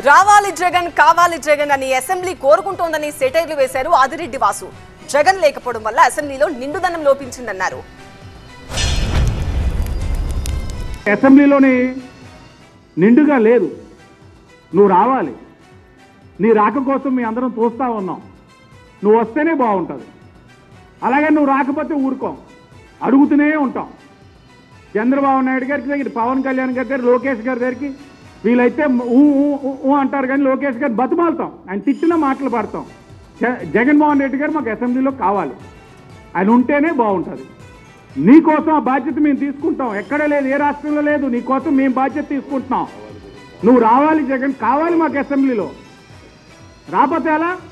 రావాలి జగన్ కావాలి జగన్ అని అసెంబ్లీ కోరుకుంటోందని సెటైర్లు వేశారు ఆదిరెడ్డి వాసు జగన్ లేకపోవడం వల్ల అసెంబ్లీలో నిండుదనం లోపించిందన్నారు అసెంబ్లీలోని నిండుగా లేదు నువ్వు రావాలి నీ రాక కోసం మీ అందరం చూస్తూ ఉన్నాం నువ్వు వస్తేనే బాగుంటుంది అలాగే నువ్వు రాకపోతే ఊరుకోం అడుగుతూనే ఉంటాం చంద్రబాబు నాయుడు గారికి దగ్గర పవన్ కళ్యాణ్ గారి దగ్గర లోకేష్ గారి దగ్గరికి వీళ్ళైతే ఊ ఊ, ఊ, ఊ అంటారు కానీ లోకేష్ గారు బతిమాలుతాం ఆయన తిట్టిన మాటలు పడతాం జ- జగన్మోహన్ రెడ్డి గారు మాకు అసెంబ్లీలో కావాలి ఆయన ఉంటేనే బాగుంటుంది నీ కోసం ఆ బాధ్యత మేము తీసుకుంటాం ఎక్కడ లేదు ఏ రాష్ట్రంలో లేదు నీ కోసం మేము బాధ్యత తీసుకుంటున్నాం నువ్వు రావాలి జగన్ కావాలి మాకు అసెంబ్లీలో రాకపోతే ఎలా